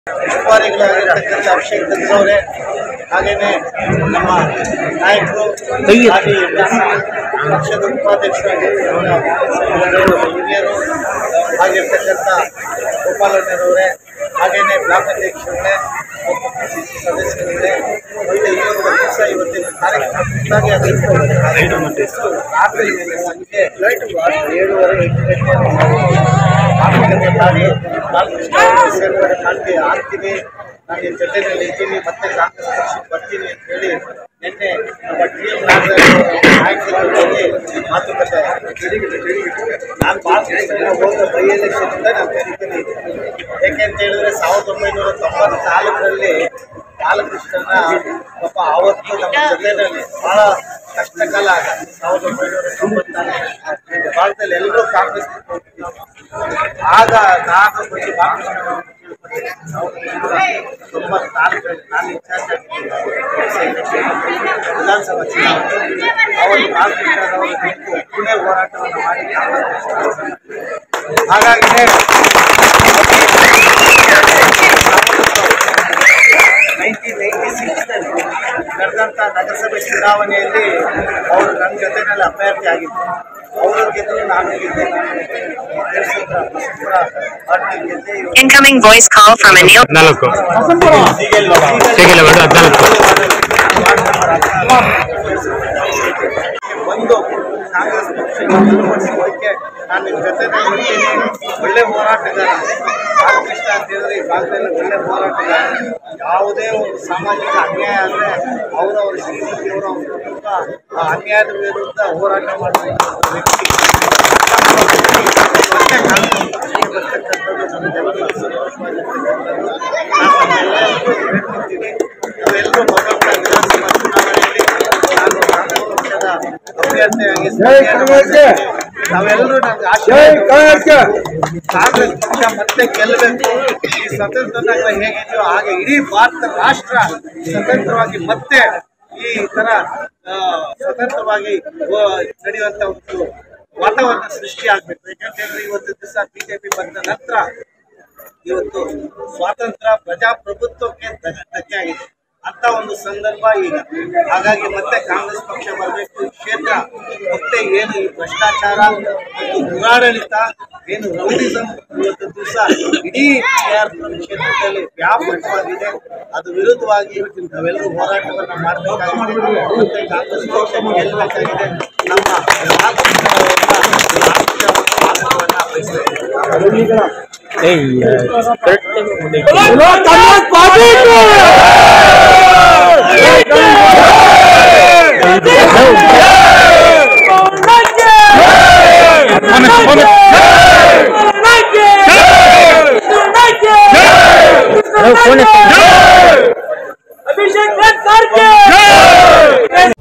ಉಸ್ತುವಾರಿಗಳಾಗಿರ್ತಕ್ಕಂಥ ಅಭಿಷೇಕ್ ಅವರೇ ಹಾಗೇನೆ ನಮ್ಮ ನಾಯಕರು ಹಾಗೆ ಪಕ್ಷದ ಉಪಾಧ್ಯಕ್ಷರಾಗಿರ್ತಕ್ಕಂಥ ಹಿರಿಯರು ಆಗಿರ್ತಕ್ಕಂಥ ಗೋಪಾಲಣ್ಣರವರೇ ಹಾಗೇನೆ ಬ್ಲಾಕ್ ಅಧ್ಯಕ್ಷರೇ ಮತ್ತು PCC ಸದಸ್ಯರುಗಳೇ ಒಳ್ಳೆ ಈ ಒಂದು ದಿವಸ ಇವತ್ತಿನ ಕಾರ್ಯಕ್ರಮಕ್ಕಾಗಿ ಆಗಿರ್ತಕ್ಕಂಥ ರಾತ್ರಿ ಸಂಜೆ ಏಳುವರೆ ಎಂಟು ಗಂಟೆ ಮಾತುಕತೆ ಮಾಡಿ ಬಾಲಕೃಷ್ಣ ಅವರು ಸೇರ್ಪಡೆ ಮಾಡ್ತೀನಿ ಆಗ್ತೀನಿ ನಾನು ಈ ಜೊತೆಯಲ್ಲಿ ಇದ್ದೀನಿ ಮತ್ತೆ ಕಾಂಗ್ರೆಸ್ ಪಕ್ಷಕ್ಕೆ ಬರ್ತೀನಿ ಅಂತ ಹೇಳಿ ನಿನ್ನೆ ನಮ್ಮ ಟಿ ಎಂ ನಾಯಕರ ಜೊತೆ ಮಾತುಕತೆ ನಾನು ಬಾಲಕೃಷ್ಣ ಹೋದ ಬೈ ಎಲೆಕ್ಷನ್ನಿಂದ ನಾನು ಕರಿತೀನಿ ಯಾಕೆಂತ ಹೇಳಿದ್ರೆ ಸಾವಿರದ ಒಂಬೈನೂರ ತೊಂಬತ್ನಾಲ್ಕರಲ್ಲಿ ಬಾಲಕೃಷ್ಣನ ಪಾಪ ಆವತ್ತು ನಮ್ಮ ಜೊತೆಯಲ್ಲಿ ಬಹಳ ಕಷ್ಟಕಾಲ ಆಗ ಸಾವಿರದ ಒಂಬೈನೂರ ತೊಂಬತ್ನಾಲ್ಕು ಭಾರತದಲ್ಲಿ ಎಲ್ಲರೂ ಕಾಂಗ್ರೆಸ್ ಆಗ ನಾನು ಬಂದು ಬಾಲಕೃಷ್ಣ ತೊಂಬತ್ನಾಲ್ಕರಲ್ಲಿ ನಾನು ಇನ್ಚಾರ್ಜ್ ವಿಧಾನಸಭಾ ಚುನಾವಣೆ ಅವರು ಬಾಲಕೃಷ್ಣರವರು ನಿಂತು ಪುಣೆ ಹೋರಾಟವನ್ನು ಮಾಡಿ ಹಾಗಾಗಿನೇ ನೈನ್ಟೀನ್ ನೈಂಟಿ ಸಿಕ್ಸ್ನಲ್ಲಿ ನಡೆದಂಥ ನಗರಸಭೆ ಚುನಾವಣೆಯಲ್ಲಿ ಅವರು ನನ್ನ ಜೊತೆನಲ್ಲಿ ಅಭ್ಯರ್ಥಿ ಆಗಿದ್ದರು ಅವರು ಗೆದ್ದರು ನಾನು ಗೆದ್ದೆ ದೇವಸಂದ್ರ ಬಸವಪುರ ಪಾರ್ಟಿ ಗೆದ್ದೆ ಇವರು Incoming voice call from Anil. ಹದಿನಾಲ್ಕು ಸಿಗಿಲ್ಲ ಒಂದು ಹದಿನಾಲ್ಕು ಒಂದು ಕಾಂಗ್ರೆಸ್ ಪಕ್ಷಕ್ಕೆ ಅಳವಡಿಸಿಕೊಳ್ಳಕ್ಕೆ ನಾನು ನಿಮ್ಮ ಜೊತೆ ಇರ್ತೀನಿ ಒಳ್ಳೆ ಹೋರಾಟಗಾರ ಬಾಲಕೃಷ್ಣ ಅಂತ ಹೇಳಿದ್ರೆ ಈ ಭಾಗದಲ್ಲಿ ಒಳ್ಳೆ ಹೋರಾಟಗಾರ ಯಾವುದೇ ಒಂದು ಸಾಮಾಜಿಕ ಅನ್ಯಾಯ ಆದರೆ ಅವರವರ ಶ್ರೀಮತಿಯವರು ಅವ್ರ ಕುಟುಂಬ ಆ ಅನ್ಯಾಯದ ವಿರುದ್ಧ ಹೋರಾಟ ಮಾಡುವಂಥ ವ್ಯಕ್ತಿ ಮತ್ತೆ ಕಾಂಗ್ರೆಸ್ ಪಕ್ಷಕ್ಕೆ ಬರ್ತಕ್ಕಂಥದ್ದು ನಮಗೆಲ್ಲರಿಗೂ ಸಂತೋಷವಾಗಿರ್ತಕ್ಕಂಥದ್ದು ನಾನು ತಮ್ಮೆಲ್ಲರಿಗೂ ಹೇಳ್ಕೊಡ್ತೀನಿ ನಾವೆಲ್ಲರೂ ಬರುವಂಥ ವಿಧಾನಸಭಾ ಚುನಾವಣೆಯಲ್ಲಿ ನಾನು ಕಾಂಗ್ರೆಸ್ ಪಕ್ಷದ ಅಭ್ಯರ್ಥಿಯಾಗಿ ಸ್ಪರ್ಧೆಯನ್ನು ಮಾಡ್ತೀನಿ. ನಾವೆಲ್ಲರೂ ನನಗೆ ಆಶೀರ್ವಾದ ಕಾಂಗ್ರೆಸ್ ಪಕ್ಷ ಮತ್ತೆ ಗೆಲ್ಲಬೇಕು ಈ ಸ್ವತಂತ್ರ ನಗರ ಹೇಗಿದೆಯೋ ಹಾಗೆ ಇಡೀ ಭಾರತ ರಾಷ್ಟ್ರ ಸ್ವತಂತ್ರವಾಗಿ ಮತ್ತೆ ಈ ತರ ಆ, ಸ್ವತಂತ್ರವಾಗಿ ಆ, ನಡೆಯುವಂತ ಒಂದು ವಾತಾವರಣ ಸೃಷ್ಟಿ ಆಗ್ಬೇಕು ಯಾಕಂತಂದ್ರೆ ಇವತ್ತು ದಿವಸ ಬಿಜೆಪಿ ಬಂದ ನಂತರ ಇವತ್ತು ಸ್ವಾತಂತ್ರ್ಯ ಪ್ರಜಾಪ್ರಭುತ್ವಕ್ಕೆ ಧಕ್ಕೆ ಧಕ್ಕೆ ಆಗಿದೆ ಅಂತ ಒಂದು ಸಂದರ್ಭ ಈಗ ಹಾಗಾಗಿ ಮತ್ತೆ ಕಾಂಗ್ರೆಸ್ ಪಕ್ಷ ಬರಬೇಕು ಈ ಕ್ಷೇತ್ರ ಮತ್ತೆ ಏನು ಈ ಭ್ರಷ್ಟಾಚಾರ ಮತ್ತು ದುರಾಡಳಿತ ಏನು ರೌಡಿಸಂ ಇವತ್ತು ದಿವಸ ಇಡೀ KR ಕ್ಷೇತ್ರದಲ್ಲಿ ವ್ಯಾಪಕವಾಗಿದೆ ಅದು ವಿರುದ್ಧವಾಗಿ ನಾವೆಲ್ಲರೂ ಹೋರಾಟವನ್ನ ಮಾಡಬೇಕಾಗಿದೆ ಮತ್ತೆ ಕಾಂಗ್ರೆಸ್ ಪಕ್ಷ ಗೆಲ್ಲಬೇಕಾಗಿದೆ ನಮ್ಮ ಮಾತುಕತೆಯವರನ್ನ ರಾಷ್ಟ್ರೀಯ ಸ್ವಾಗತವನ್ನ ಬಯಸ್ತೇವೆ ಅಭಿಷೇಕ್